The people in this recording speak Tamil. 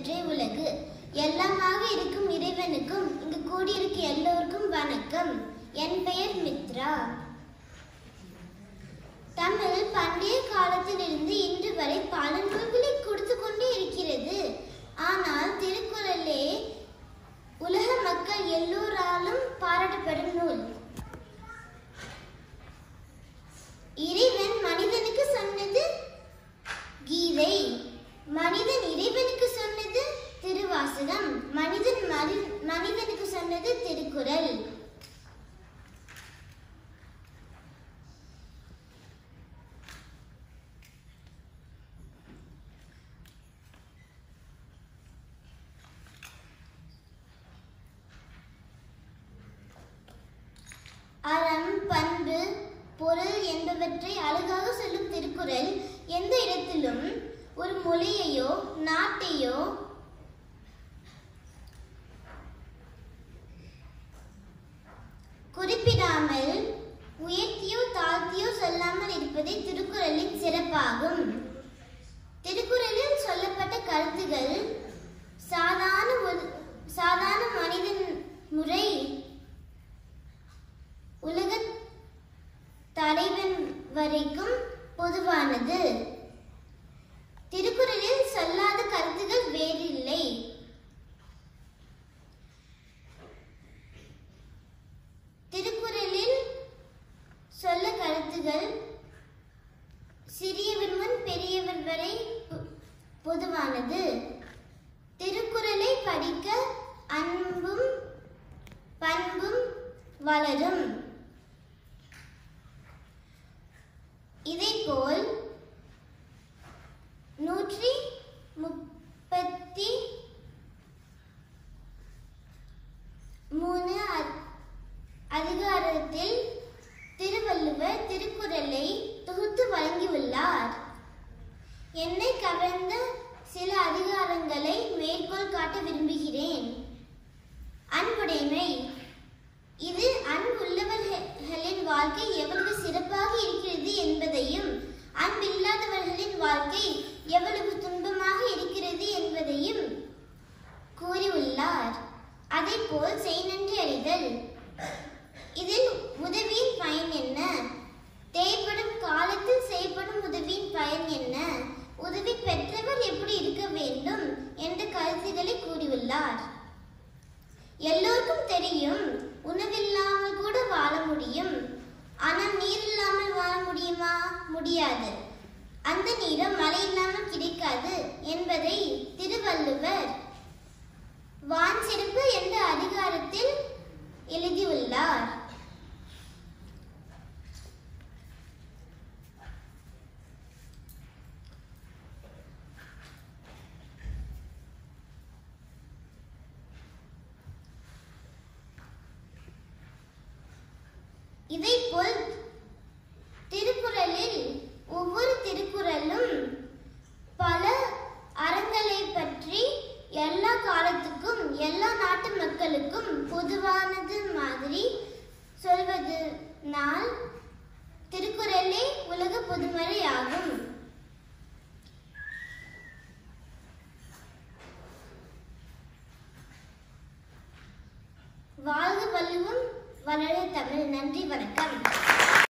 பெற்றே உலகு எல்லாமாக இருக்கும் இறைவனுக்கும் இங்கு கூடியிருக்க எல்லோருக்கும் வணக்கம் என் பெயர் மித்ரா தமிழ் பண்டைய காலத்திலிருந்து இன்று வரை பல நூல்களை கொடுத்து கொண்டே இருக்கிறது ஆனால் திருக்குறளே உலக மக்கள் எல்லோராலும் பாராட்டப்படும் நூல் இறைவன் மனிதனுக்கு சொன்னது கீதை மனிதன் இறைவனுக்கு சொன்னது திருவாசகம் மனிதன் மனி- மனிதனுக்கு சொன்னது திருக்குறள் அறம் பண்பு பொருள் என்பவற்றை அழகாக சொல்லும் திருக்குறள் எந்த இடத்திலும் ஒரு மொழியையோ நாட்டையோ குறிப்பிடாமல் உயர்த்தியோ தாழ்த்தியோ சொல்லாமல் இருப்பதே திருக்குறளின் சிறப்பாகும் திருக்குறளில் சொல்லப்பட்ட கருத்துகள் சாதாரண ஒரு- சாதாரண மனிதன் முறை உலக தலைவன் வரைக்கும் பொதுவானது திருக்குறளில் சொல்லாத கருத்துகள் வேறில்லை திருக்குறளில் சொல்ல கருத்துகள் சிறியவர் முன் பெரியவர் வரை பொ- பொதுவானது திருக்குறளை படிக்க அன்பும் பண்பும் வளரும் இதேபோல் நூற்றி முப்பத்தி மூணு அ- அதிகாரத்தில் திருவள்ளுவர் திருக்குறளை தொகுத்து வழங்கியுள்ளார் என்னை கவர்ந்த சில அதிகாரங்களை மேற்கோள் காட்ட விரும்புகிறேன் அன்புடைமை இது அன்புள்ளவர்களின் வாழ்க்கை எவ்வளவு சிறப்பாக இருக்கிறது என்பதையும் அன்பில்லாதவர்களின் வாழ்க்கை எவ்வளவு துன்பமாக இருக்கிறது என்பதையும் கூறியுள்ளார் அதேபோல் செய் நன்றி அறிதல் இதில் உதவியின் பயன் என்ன தேவைப்படும் காலத்தில் செய்யப்படும் உதவியின் பயன் என்ன உதவி பெற்றவர் எப்படி இருக்க வேண்டும் என்ற கருத்துக்களை கூறியுள்ளார் எல்லோருக்கும் தெரியும் உணவில்லாமல் கூட வாழ முடியும் ஆனால் நீர் இல்லாமல் வாழ முடியுமா முடியாது அந்த நீரும் மழை இல்லாமல் கிடைக்காது என்பதை திருவள்ளுவர் வான் சிறப்பு என்ற அதிகாரத்தில் எழுதியுள்ளார் இதைப்போல் திருக்குறளில் ஒவ்வொரு திருக்குறளும் பல அறங்களை பற்றி எல்லா காலத்துக்கும் எல்லா நாட்டு மக்களுக்கும் பொதுவானது மாதிரி சொல்வதனால் திருக்குறளே உலக பொதுமறை ஆகும் வாழ்க வள்ளுவம் வளர தமிழ் நன்றி வணக்கம்